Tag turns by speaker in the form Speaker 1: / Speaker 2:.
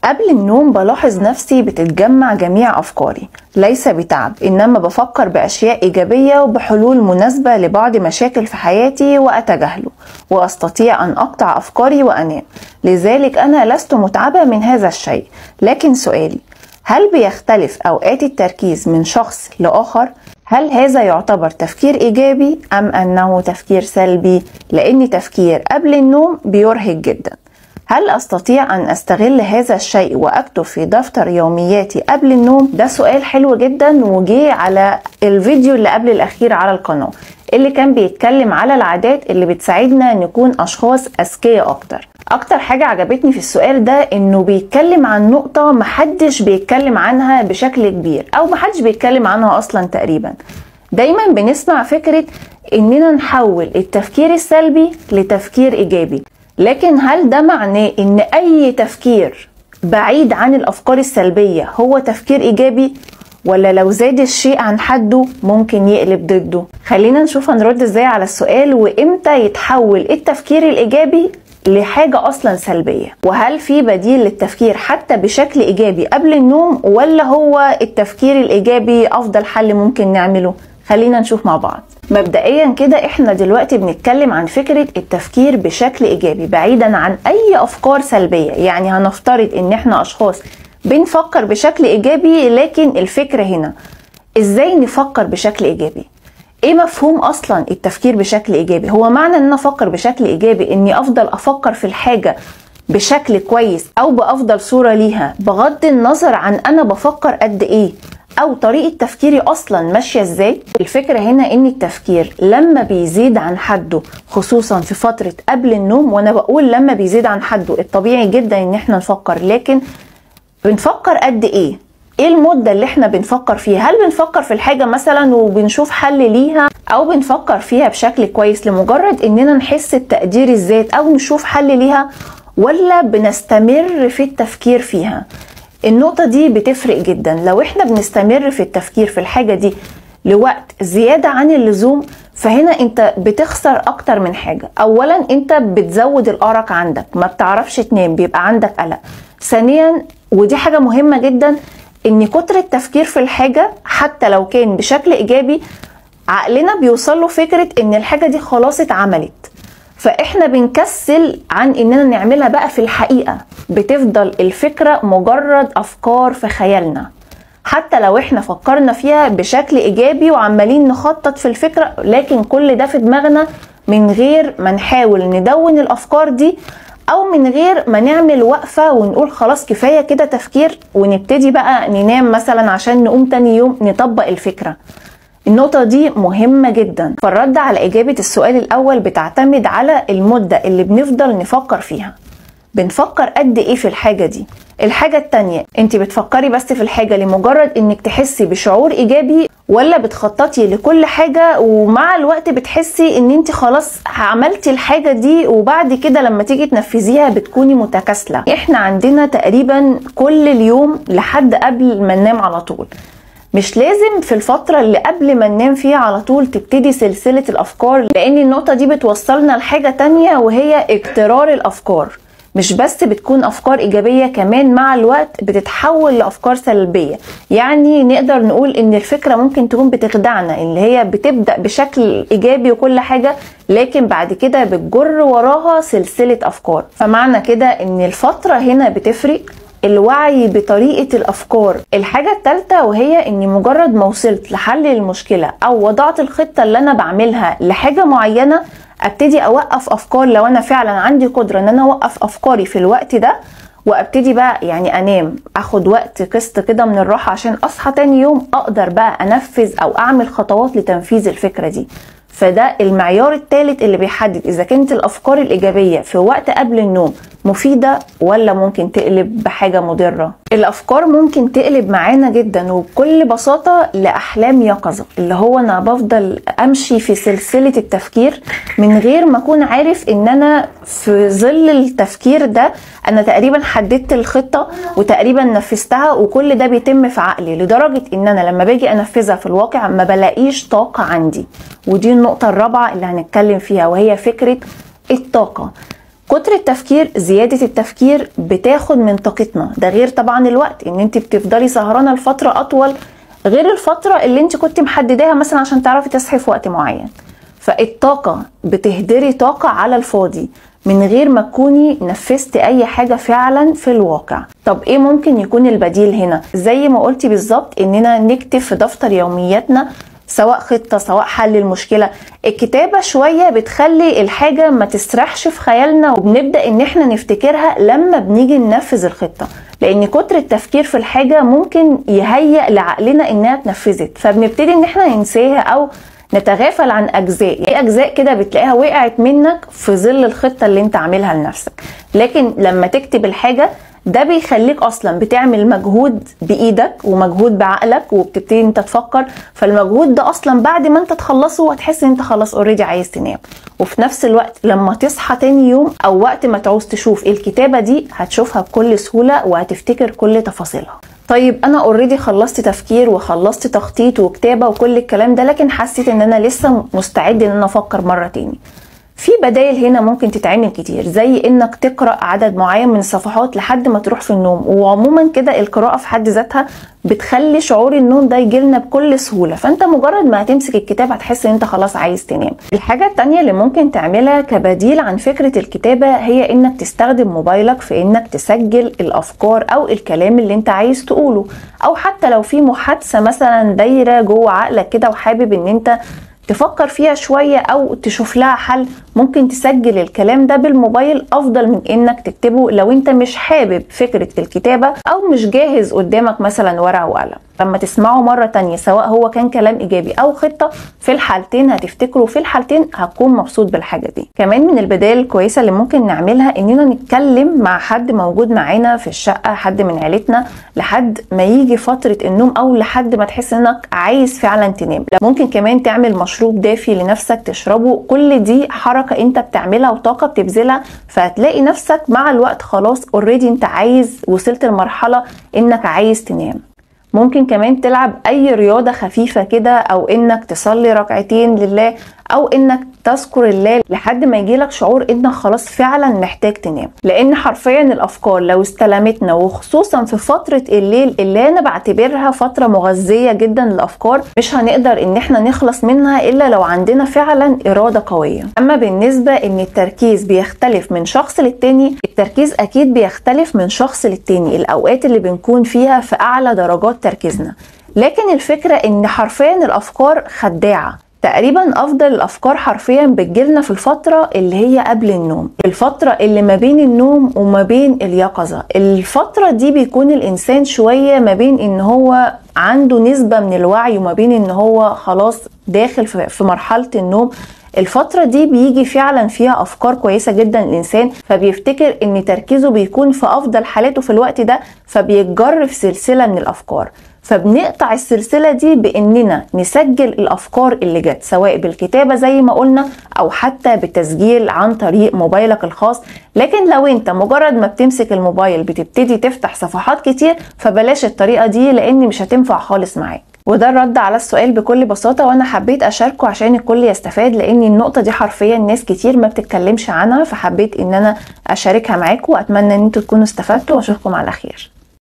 Speaker 1: قبل النوم بلاحظ نفسي بتتجمع جميع أفكاري ليس بتعب إنما بفكر بأشياء إيجابية وبحلول مناسبة لبعض مشاكل في حياتي وأتجاهله وأستطيع أن أقطع أفكاري وأنام لذلك أنا لست متعبة من هذا الشيء لكن سؤالي هل بيختلف أوقات التركيز من شخص لآخر؟ هل هذا يعتبر تفكير إيجابي أم أنه تفكير سلبي؟ لأن تفكير قبل النوم بيرهق جدا هل أستطيع أن أستغل هذا الشيء وأكتب في دفتر يومياتي قبل النوم؟ ده سؤال حلو جدا وجي على الفيديو اللي قبل الأخير على القناة اللي كان بيتكلم على العادات اللي بتساعدنا نكون أشخاص أذكياء أكتر أكتر حاجة عجبتني في السؤال ده إنه بيتكلم عن نقطة محدش بيتكلم عنها بشكل كبير أو محدش بيتكلم عنها أصلا تقريبا دايما بنسمع فكرة إننا نحول التفكير السلبي لتفكير إيجابي لكن هل ده معناه ان اي تفكير بعيد عن الافكار السلبيه هو تفكير ايجابي ولا لو زاد الشيء عن حده ممكن يقلب ضده خلينا نشوف هنرد ازاي على السؤال وامتى يتحول التفكير الايجابي لحاجة أصلا سلبية وهل في بديل للتفكير حتى بشكل إيجابي قبل النوم ولا هو التفكير الإيجابي أفضل حل ممكن نعمله خلينا نشوف مع بعض مبدئيا كده احنا دلوقتي بنتكلم عن فكرة التفكير بشكل ايجابي بعيدا عن اي افكار سلبية يعني هنفترض ان احنا اشخاص بنفكر بشكل ايجابي لكن الفكرة هنا ازاي نفكر بشكل ايجابي ايه مفهوم اصلا التفكير بشكل ايجابي هو معنى ان انا افكر بشكل ايجابي اني افضل افكر في الحاجة بشكل كويس او بافضل صورة ليها بغض النظر عن انا بفكر قد ايه او طريقه تفكيري اصلا ماشيه ازاي الفكره هنا ان التفكير لما بيزيد عن حده خصوصا في فتره قبل النوم وانا بقول لما بيزيد عن حده الطبيعي جدا ان احنا نفكر لكن بنفكر قد ايه ايه المده اللي احنا بنفكر فيها هل بنفكر في الحاجه مثلا وبنشوف حل ليها او بنفكر فيها بشكل كويس لمجرد اننا نحس بتقدير الذات او نشوف حل ليها ولا بنستمر في التفكير فيها النقطة دي بتفرق جدا لو احنا بنستمر في التفكير في الحاجة دي لوقت زيادة عن اللزوم فهنا انت بتخسر اكتر من حاجة اولا انت بتزود الارق عندك ما بتعرفش تنام بيبقى عندك قلق ثانيا ودي حاجة مهمة جدا ان كتر التفكير في الحاجة حتى لو كان بشكل ايجابي عقلنا بيوصل له فكرة ان الحاجة دي خلاص اتعملت فاحنا بنكسل عن اننا نعملها بقى في الحقيقه بتفضل الفكره مجرد افكار في خيالنا حتى لو احنا فكرنا فيها بشكل ايجابي وعمالين نخطط في الفكره لكن كل ده في دماغنا من غير ما نحاول ندون الافكار دي او من غير ما نعمل وقفه ونقول خلاص كفايه كده تفكير ونبتدي بقى ننام مثلا عشان نقوم تاني يوم نطبق الفكره النقطة دي مهمة جدا فالرد على إجابة السؤال الأول بتعتمد على المدة اللي بنفضل نفكر فيها بنفكر قد إيه في الحاجة دي الحاجة التانية انت بتفكري بس في الحاجة لمجرد انك تحسي بشعور ايجابي ولا بتخططي لكل حاجة ومع الوقت بتحسي ان انت خلاص عملتي الحاجة دي وبعد كده لما تيجي تنفذيها بتكوني متكاسلة احنا عندنا تقريبا كل اليوم لحد قبل ما ننام على طول مش لازم في الفترة اللي قبل ما ننام فيها على طول تبتدي سلسلة الأفكار لأن النقطة دي بتوصلنا لحاجة تانية وهي اكترار الأفكار مش بس بتكون افكار ايجابيه كمان مع الوقت بتتحول لافكار سلبيه يعني نقدر نقول ان الفكره ممكن تكون بتخدعنا اللي هي بتبدا بشكل ايجابي وكل حاجه لكن بعد كده بتجر وراها سلسله افكار فمعنى كده ان الفتره هنا بتفرق الوعي بطريقة الأفكار الحاجة الثالثة وهي أني مجرد ما وصلت لحل المشكلة أو وضعت الخطة اللي أنا بعملها لحاجة معينة ابتدي اوقف افكار لو انا فعلا عندي قدره ان انا اوقف افكاري في الوقت ده وابتدي بقى يعني انام اخد وقت قسط كده من الراحه عشان اصحى تاني يوم اقدر بقى انفذ او اعمل خطوات لتنفيذ الفكره دي فده المعيار الثالث اللي بيحدد اذا كانت الافكار الايجابيه في وقت قبل النوم مفيده ولا ممكن تقلب بحاجه مضره الافكار ممكن تقلب معانا جدا وبكل بساطه لاحلام يقظه اللي هو انا بفضل امشي في سلسله التفكير من غير ما اكون عارف ان انا في ظل التفكير ده انا تقريبا حددت الخطه وتقريبا نفذتها وكل ده بيتم في عقلي لدرجه ان انا لما باجي انفذها في الواقع ما بلاقيش طاقه عندي ودي النقطه الرابعه اللي هنتكلم فيها وهي فكره الطاقه كتر التفكير زيادة التفكير بتاخد من طاقتنا ده غير طبعا الوقت ان انت بتفضلي سهرانة لفترة اطول غير الفترة اللي انت كنت محدداها مثلا عشان تعرفي تصحي في وقت معين فالطاقة بتهدري طاقة على الفاضي من غير ما تكوني نفذت اي حاجة فعلا في الواقع طب ايه ممكن يكون البديل هنا زي ما قلتي بالظبط اننا نكتب في دفتر يومياتنا سواء خطة سواء حل المشكلة الكتابة شوية بتخلي الحاجة ما تسرحش في خيالنا وبنبدأ ان احنا نفتكرها لما بنيجي ننفذ الخطة لان كتر التفكير في الحاجة ممكن يهيئ لعقلنا انها اتنفذت فبنبتدي ان احنا ننساها او نتغافل عن اجزاء يعني اجزاء كده بتلاقيها وقعت منك في ظل الخطه اللي انت عاملها لنفسك لكن لما تكتب الحاجه ده بيخليك اصلا بتعمل مجهود بايدك ومجهود بعقلك وبتبتدي انت تفكر فالمجهود ده اصلا بعد ما انت تخلصه هتحس ان انت خلاص اوريدي عايز تنام وفي نفس الوقت لما تصحى تاني يوم او وقت ما تعوز تشوف الكتابه دي هتشوفها بكل سهوله وهتفتكر كل تفاصيلها طيب انا اوريدي خلصت تفكير وخلصت تخطيط وكتابه وكل الكلام ده لكن حسيت ان انا لسه مستعد ان انا افكر مره تاني في بدايل هنا ممكن تتعمل كتير زي انك تقرا عدد معين من الصفحات لحد ما تروح في النوم وعموما كده القراءه في حد ذاتها بتخلي شعور النوم ده يجيلنا بكل سهوله فانت مجرد ما هتمسك الكتاب هتحس ان انت خلاص عايز تنام الحاجه التانية اللي ممكن تعملها كبديل عن فكره الكتابه هي انك تستخدم موبايلك في انك تسجل الافكار او الكلام اللي انت عايز تقوله او حتى لو في محادثه مثلا دايره جوه عقلك كده وحابب ان انت تفكر فيها شوية أو تشوف لها حل ممكن تسجل الكلام ده بالموبايل أفضل من إنك تكتبه لو أنت مش حابب فكرة الكتابة أو مش جاهز قدامك مثلا ورقة وقلم لما تسمعه مرة تانية سواء هو كان كلام إيجابي أو خطة في الحالتين هتفتكروا في الحالتين هتكون مبسوط بالحاجة دي كمان من البدائل الكويسة اللي ممكن نعملها إننا نتكلم مع حد موجود معانا في الشقة حد من عيلتنا لحد ما يجي فترة النوم أو لحد ما تحس إنك عايز فعلا تنام ممكن كمان تعمل مشروب دافي لنفسك تشربه كل دي حركة أنت بتعملها وطاقة بتبذلها فهتلاقي نفسك مع الوقت خلاص اوريدي أنت عايز وصلت لمرحلة إنك عايز تنام ممكن كمان تلعب اي رياضه خفيفه كده او انك تصلي ركعتين لله او انك تذكر الله لحد ما يجيلك شعور انك خلاص فعلا محتاج تنام لان حرفيا الافكار لو استلمتنا وخصوصا في فتره الليل اللي انا بعتبرها فتره مغذيه جدا للافكار مش هنقدر ان احنا نخلص منها الا لو عندنا فعلا اراده قويه اما بالنسبه ان التركيز بيختلف من شخص للتاني التركيز اكيد بيختلف من شخص للتاني الاوقات اللي بنكون فيها في اعلى درجات تركيزنا لكن الفكرة ان حرفيا الافكار خداعة تقريبا افضل الافكار حرفيا بتجيلنا في الفتره اللي هي قبل النوم الفتره اللي ما بين النوم وما بين اليقظه الفتره دي بيكون الانسان شويه ما بين ان هو عنده نسبه من الوعي وما بين ان هو خلاص داخل في مرحله النوم الفترة دي بيجي فعلا فيها أفكار كويسة جدا الإنسان فبيفتكر إن تركيزه بيكون في أفضل حالاته في الوقت ده فبيتجر في سلسلة من الأفكار فبنقطع السلسله دي باننا نسجل الافكار اللي جت سواء بالكتابه زي ما قلنا او حتى بالتسجيل عن طريق موبايلك الخاص لكن لو انت مجرد ما بتمسك الموبايل بتبتدي تفتح صفحات كتير فبلاش الطريقه دي لان مش هتنفع خالص معاك وده الرد على السؤال بكل بساطة وأنا حبيت أشاركه عشان الكل يستفاد لأن النقطة دي حرفيا ناس كتير ما بتتكلمش عنها فحبيت إن أنا أشاركها معاكم وأتمنى إن انتوا تكونوا استفدتوا وأشوفكم على خير